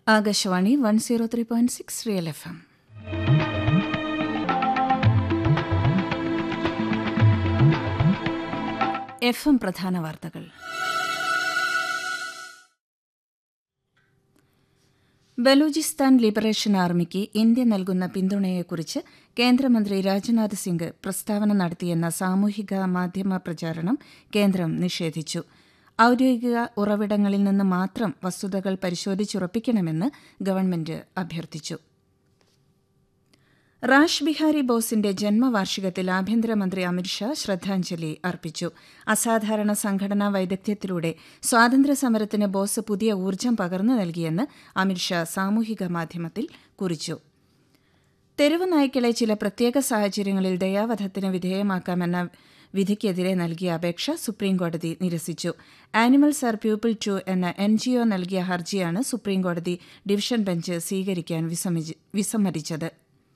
Akashvani one zero three point six real F M F M പ്രധാന വാർത്തകൾ Balochistan liberation ആർമിക്ക് India നൽകുന്ന പിന്തുണയെക്കുറിച്ച് കേന്ദ്രമന്ത്രി രാജ്നാഥ് സിംഗ് പ്രസ്താവന നടത്തിയെന്ന സാമൂഹിക മാധ്യമ പ്രചാരണം കേന്ദ്രം നിഷേധിച്ചു ഔദ്യോഗിക ഉറവിടങ്ങളിൽ നിന്ന് മാത്രം വസ്തുതകൾ പരിശോധിച്ചുറപ്പിക്കണമെന്ന് ഗവൺമെന്റ് അഭ്യർത്ഥിച്ചു റാഷ് ബിഹാരി ബോസിന്റെ ജന്മവാർഷികത്തിൽ ആഭ്യന്തരമന്ത്രി അമിത്ഷാ ശ്രദ്ധാഞ്ജലി അർപ്പിച്ചു അസാധാരണ സംഘടനാ വൈദഗ്ധ്യത്തിലൂടെ സ്വാതന്ത്ര്യസമരത്തിന് ബോസ് പുതിയ ഊർജ്ജം പകർന്നു നൽകിയെന്ന് അമിത്ഷാ സാമൂഹിക മാധ്യമത്തിൽ കുറിച്ചു തെരുവ് നായ്ക്കളെ ചില പ്രത്യേക സാഹചര്യങ്ങളിൽ ദയാവധത്തിന് വിധേയമാക്കാമെന്ന വിധിക്കെതിരെ നൽകിയ അപേക്ഷ സുപ്രീംകോടതി നിരസിച്ചു ആനിമൽസ് ആർ പീപ്പിൾ ടു എന്ന എൻ ജി ഒ നൽകിയ ഹർജിയാണ് സുപ്രീംകോടതി ഡിവിഷൻ ബെഞ്ച് സ്വീകരിക്കാൻ വിസമ്മതിച്ചത്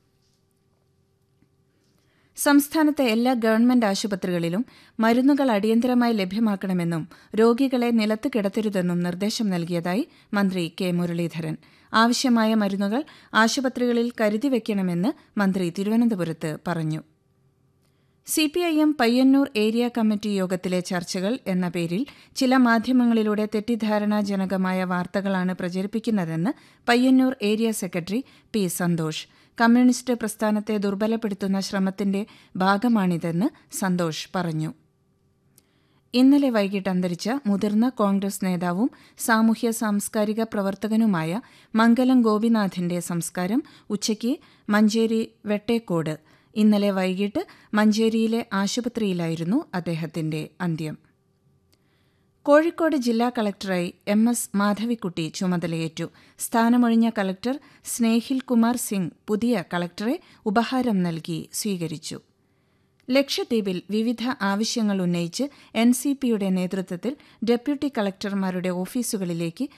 സംസ്ഥാനത്തെ എല്ലാ ഗവൺമെന്റ് ആശുപത്രികളിലും മരുന്നുകൾ അടിയന്തരമായി ലഭ്യമാക്കണമെന്നും രോഗികളെ നിലത്ത് കിടത്തരുതെന്നും നിർദ്ദേശം നൽകിയതായി മന്ത്രി കെ മുരളീധരൻ ആവശ്യമായ മരുന്നുകൾ ആശുപത്രികളിൽ കരുതി വയ്ക്കണമെന്ന് മന്ത്രി തിരുവനന്തപുരത്ത് പറഞ്ഞു സിപിഐഎം പയ്യന്നൂർ ഏരിയ കമ്മിറ്റി യോഗത്തിലെ ചർച്ചകൾ എന്ന പേരിൽ ചില മാധ്യമങ്ങളിലൂടെ തെറ്റിദ്ധാരണാജനകമായ വാർത്തകളാണ് പ്രചരിപ്പിക്കുന്നതെന്ന് Payyanur area secretary P Santhosh communist പ്രസ്ഥാനത്തെ ദുർബലപ്പെടുത്തുന്ന ശ്രമത്തിന്റെ ഭാഗമാണിതെന്ന് സന്തോഷ് പറഞ്ഞു ഇന്നലെ വൈകിട്ട് അന്തരിച്ച മുതിർന്ന കോൺഗ്രസ് നേതാവും സാമൂഹ്യ സാംസ്കാരിക പ്രവർത്തകനുമായ മംഗലം ഗോപിനാഥിന്റെ സംസ്കാരം ഉച്ചയ്ക്ക് മഞ്ചേരി വെട്ടേക്കോട് ഇന്നലെ വൈകിട്ട് മഞ്ചേരിയിലെ ആശുപത്രിയിലായിരുന്നു അദ്ദേഹത്തിന്റെ അന്ത്യം കോഴിക്കോട് ജില്ലാ കളക്ടറായി എം എസ് മാധവിക്കുട്ടി ചുമതലയേറ്റു സ്ഥാനമൊഴിഞ്ഞ കളക്ടർ സ്നേഹിൽ കുമാർ സിംഗ് പുതിയ കളക്ടറെ ഉപഹാരം നൽകി സ്വീകരിച്ചു ലക്ഷദ്വീപിൽ വിവിധ ആവശ്യങ്ങൾ ഉന്നയിച്ച് എൻ സി പിയുടെ നേതൃത്വത്തിൽ ഡെപ്യൂട്ടി കളക്ടർമാരുടെ ഓഫീസുകളിലേക്ക്